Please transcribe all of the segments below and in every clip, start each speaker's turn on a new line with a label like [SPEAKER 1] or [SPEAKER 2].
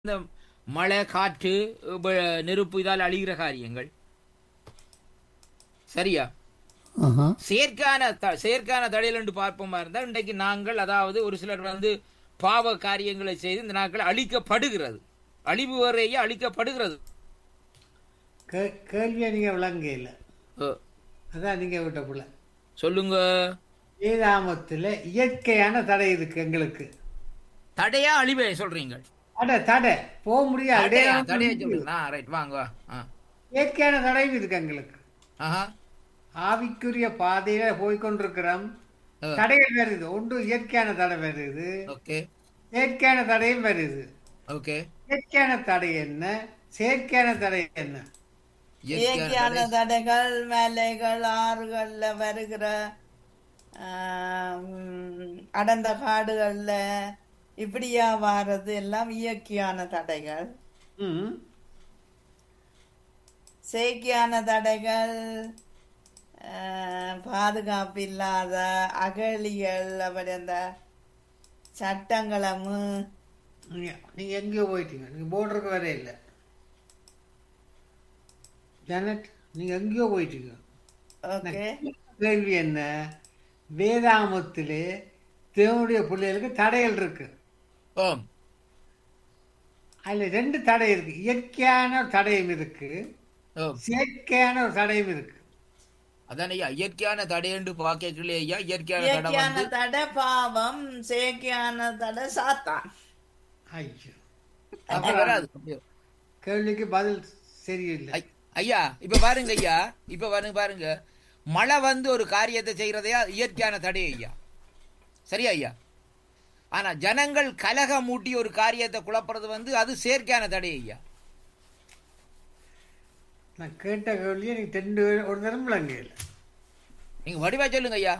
[SPEAKER 1] இந்த மழை காற்று ப- நெருப்பு இதால் அழிகிற காரியங்கள் சரியா
[SPEAKER 2] ஆஹா.
[SPEAKER 1] செயற்கான த- செயற்கான தடையில் என்று பார்ப்போமா இருந்தால் இன்றைக்கு நாங்கள் அதாவது ஒரு சிலர் வந்து பாவ காரியங்களை செய்து இந்த நாட்கள் அழிக்கப்படுகிறது அழிவு வரையே அழிக்கப்படுகிறது
[SPEAKER 2] கே- கேள்வியை நீங்க விளங்க இல்லை
[SPEAKER 1] ஓ,
[SPEAKER 2] அதான் நீங்க விட்ட புள்ள
[SPEAKER 1] சொல்லுங்க
[SPEAKER 2] வேதாமத்துல இயற்கையான தடை இருக்கு எங்களுக்கு
[SPEAKER 1] தடையா அழிவை சொல்றீங்க
[SPEAKER 2] அட தடை போக முடியாது
[SPEAKER 1] தடையா
[SPEAKER 2] இடையில
[SPEAKER 1] தடையா
[SPEAKER 2] வந்து
[SPEAKER 1] சொல்றீங்க ரைட் வாங்க வா. ஆ.
[SPEAKER 2] இயற்கையான தடையும் இருக்கு எங்களுக்கு
[SPEAKER 1] ஆஹா
[SPEAKER 2] ஆவிக்குரிய பாதையில போய் கொண்டிருக்கிறோம்
[SPEAKER 1] ஆ.
[SPEAKER 2] தடைகள் வருது ஒன்று இயற்கையான தடை வருது
[SPEAKER 1] ஓகே
[SPEAKER 2] செயற்கையான தடையும் வருது
[SPEAKER 1] ஓகே
[SPEAKER 2] இயற்கையான தடை என்ன செயற்கையான தடை என்ன
[SPEAKER 3] இயற்கையான தடைகள் மலைகள் ஆறுகள்ல வருகிற ஆம், அடர்ந்த காடுகள்ல இப்படியா வாரது எல்லாம் இயற்கையான தடைகள்
[SPEAKER 2] ம்.
[SPEAKER 3] செயற்கையான தடைகள் ஆ, பாதுகாப்பு இல்லாத அகழிகள் அப்படி அந்த சட்டங்களும்
[SPEAKER 2] நீங்க நீங்க எங்கேயோ போயிட்டீங்க நீங்க போர்டருக்கு வர இல்லை ஜானட் நீங்க எங்கேயோ போயிட்டீங்க
[SPEAKER 3] ஓகே
[SPEAKER 2] கேள்வி என்ன வேதாமத்திலே தேவனுடைய பிள்ளைகளுக்கு தடைகள் இருக்கு
[SPEAKER 1] ஓம்
[SPEAKER 2] அதுல ரெண்டு தடை இருக்கு இயற்கையான ஒரு தடையும் இருக்கு
[SPEAKER 1] ஓம்
[SPEAKER 2] செயற்கையான ஒரு தடையும் இருக்கு
[SPEAKER 1] அதான் ஐயா இயற்கையான தடை என்று பார்க்கல ஐயா இயற்கையான தடை
[SPEAKER 3] இயற்கையான
[SPEAKER 1] வந்து
[SPEAKER 3] தடை பாவம் செயற்கையான தடை சாத்தான்
[SPEAKER 2] ஐயோ
[SPEAKER 1] அப்படி வராது அப்படியே.
[SPEAKER 2] கேள்விக்கு பதில் சரியில்லை
[SPEAKER 1] ஐ- ஐயா இப்ப பாருங்க ஐயா இப்ப பாருங்க பாருங்க மழை வந்து ஒரு காரியத்தை செய்யறதையா இயற்கையான தடை ஐயா சரியா ஐயா ஆனா ஜனங்கள் கலகம் மூட்டி ஒரு காரியத்தை குழப்புறது வந்து அது செயற்கையான தடை ஐயா
[SPEAKER 2] நான் கேட்ட கேள்வியை நீங்க ரெண்டு பேரும் ஒரு தரம் விளங்க இல்லை
[SPEAKER 1] நீங்க வடிவா சொல்லுங்க ஐயா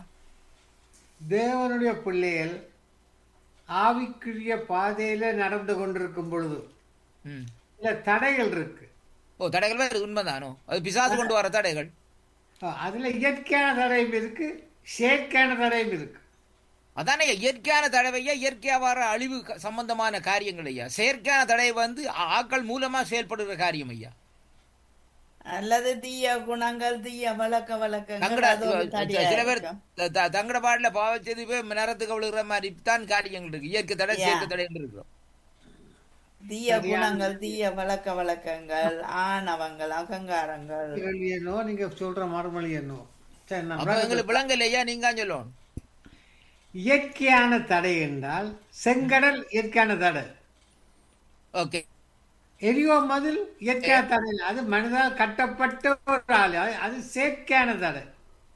[SPEAKER 2] தேவனுடைய பிள்ளைகள் ஆவிக்குரிய பாதையில நடந்து கொண்டிருக்கும் பொழுது
[SPEAKER 1] ம்.
[SPEAKER 2] இல்ல தடைகள் இருக்கு
[SPEAKER 1] ஓ தடைகள் வேறு உண்மைதானோ அது பிசாசு கொண்டு வர தடைகள்
[SPEAKER 2] அஹ் அதுல இயற்கையான தடையும் இருக்கு செயற்கையான தடையும் இருக்கு
[SPEAKER 1] அதானே ஐயா, இயற்கையான தடவையா இயற்கையா வர அழிவு க- சம்பந்தமான காரியங்கள் ஐயா செயற்கையான தடை வந்து ஆ- ஆக்கள் மூலமா செயல்படுகிற காரியம் ஐயா
[SPEAKER 3] அல்லது தீய குணங்கள் தீய வழக்க வழக்கங்கள்
[SPEAKER 1] தங்கட
[SPEAKER 3] அது ஒரு தடையா
[SPEAKER 1] சில பேர்
[SPEAKER 3] இருக்கும்.
[SPEAKER 1] த- த- தங்கட பாடல பாவச்சது போய் நேரத்துக்கு விழுகிற மாதிரி தான் காரியங்கள் இருக்கு இயற்கை தடை
[SPEAKER 3] Yeah.
[SPEAKER 1] செயற்கை தடை இருக்கிறோம்
[SPEAKER 3] தீய குணங்கள் தீய வழக்க வழக்கங்கள் ஆணவங்கள் அகங்காரங்கள்
[SPEAKER 2] கேள்வி என்னோ நீங்க சொல்ற மறுமொழி என்னோ சரி நான்
[SPEAKER 1] அப்ப
[SPEAKER 2] விளக்க
[SPEAKER 1] எங்களுக்கு விளங்கல இல்லையா நீங்க சொல்லணும்
[SPEAKER 2] இயற்கையான தடை என்றால் செங்கடல் இயற்கையான தடை
[SPEAKER 1] ஓகே
[SPEAKER 2] எரியோ மதில் இயற்கையான தடை இல்லை. அது மனிதனால் கட்டப்பட்ட ஒரு ஆள் அது- அது செயற்கையான தடை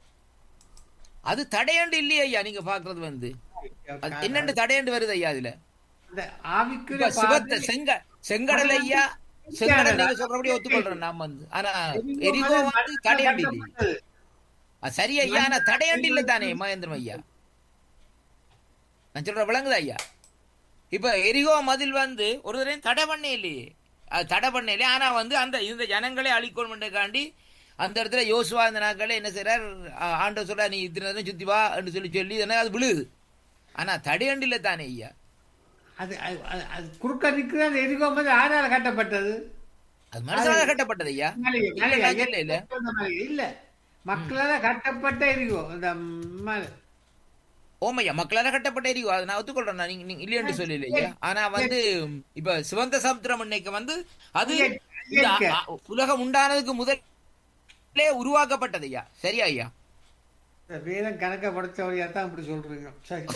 [SPEAKER 1] அது தடையண்டு இல்லையா ஐயா நீங்க பாக்குறது வந்து அது என்னண்டு தடையண்டு வருது ஐயா அதுல
[SPEAKER 2] அந்த ஆவிக்குரிய
[SPEAKER 1] இப்ப சிவத்த
[SPEAKER 2] பாதை-
[SPEAKER 1] செங்க செங்கடல் ஐயா செங்கடல் நீங்க சொல்றபடி ஒத்துக்கொள்றேன் நாம வந்து ஆனா எரிகோ வந்து
[SPEAKER 2] மனிதனால்
[SPEAKER 1] தடையண்டு இல்லை
[SPEAKER 2] கட்டப்பட்டது.
[SPEAKER 1] அது சரி ஐயா ஆனா தடையண்டு இல்லை தானே மகேந்திரம் ஐயா நான் சொல்ற விளங்குதா ஐயா இப்ப எரிகோ மதில் வந்து ஒரு தடவை தடை பண்ணே இல்லையே அது தடை பண்ணே இல்லையே ஆனா வந்து அந்த இந்த ஜனங்களே அழிக்கணும்ன்றக்காண்டி அந்த இடத்துல யோசுவா இந்த நாட்களே என்ன செய்றார் ஆ- ஆண்டவர் சொல்றா நீ இத்தனை நேரம் சுத்தி வா என்று சொல்லி சொல்லி தானே அது விழுகுது ஆனா தடையண்டு இல்லை தானே ஐயா
[SPEAKER 2] அது அது- அது- அது குறுக்க நிற்கிறது அந்த எரிகோ மதில் ஆறால கட்டப்பட்டது
[SPEAKER 1] அது மனசால கட்டப்பட்டது ஐயா
[SPEAKER 2] மலையை-
[SPEAKER 1] இல்ல,
[SPEAKER 2] மலையை-
[SPEAKER 1] இல்ல, இல்ல.
[SPEAKER 2] அந்த மலையை- இல்ல மக்களால கட்டப்பட்ட எரிகோ அந்த மலை
[SPEAKER 1] ஓமையா மக்களால கட்டப்பட்ட எரிகோ அதை நான் ஒத்துக்கொள்றேன் நான் நீங்க நீங்க இல்லைன்னு சொல்லல ஐயா ஆனா வந்து இப்ப சிவந்த சமுத்திரம் இன்னைக்கு வந்து அது இந்த அ- அ- உலகம் உண்டானதுக்கு முதலே உருவாக்கப்பட்டது ஐயா சரியா ஐயா
[SPEAKER 2] இந்த வேதம் கணக்க படைச்சவரையா தான் இப்படி சொல்றீங்க சரி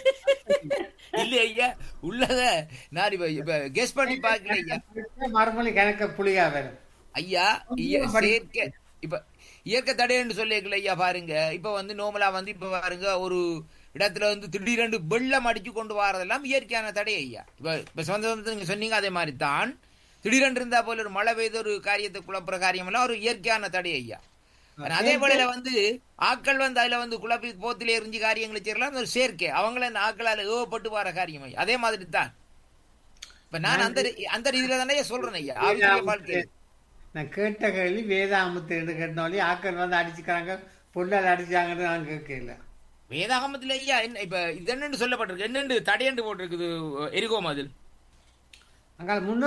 [SPEAKER 1] இல்ல ஐயா உள்ளத நான் இப்ப இப்ப கெஸ் பண்ணி பாக்கல ஐயா
[SPEAKER 2] மறுமொழி கணக்க புளியா வரும்
[SPEAKER 1] ஐயா இய- செயற்கை இப்ப இயற்கை தடைன்னு சொல்லிக்கல ஐயா பாருங்க இப்ப வந்து நோமலா வந்து இப்ப பாருங்க ஒரு இடத்துல வந்து திடீரென்று வெள்ளம் அடிச்சு கொண்டு வரதெல்லாம் இயற்கையான தடை ஐயா இப்ப இப்ப சொந்த சொந்த நீங்க சொன்னீங்க அதே மாதிரி தான் திடீரென்று இருந்தா போல ஒரு மழை பெய்த ஒரு காரியத்தை குழப்புற காரியம் எல்லாம் ஒரு இயற்கையான தடை ஐயா ஆனா அதே போல வந்து ஆட்கள் வந்து அதுல வந்து குழப்பி போத்திலே எரிஞ்சு காரியங்களை செய்யலாம் அது ஒரு சேர்க்கை அவங்கள அந்த ஆக்களால ஏவப்பட்டு வர காரியம் ஐயா அதே மாதிரி தான் இப்ப நான் அந்த ரீ- அந்த ரீதியில தானே சொல்றேன் ஐயா ஆவிக்குரிய வாழ்க்கை
[SPEAKER 2] நான் கேட்ட கேள்வி வேதாமத்து என்று கேட்டனோடய ஆக்கள் வந்து அடிச்சுக்கிறாங்க பொண்ணால் அடிச்சாங்கன்னு நான் கேட்கல
[SPEAKER 1] வேதாகமத்துல ஐயா என்ன இப்ப இது என்னன்னு சொல்லப்பட்டிருக்கு என்னன்னு தடையண்டு போட்டிருக்குது எரிகோ மதில்
[SPEAKER 2] அங்கால முன்னோர்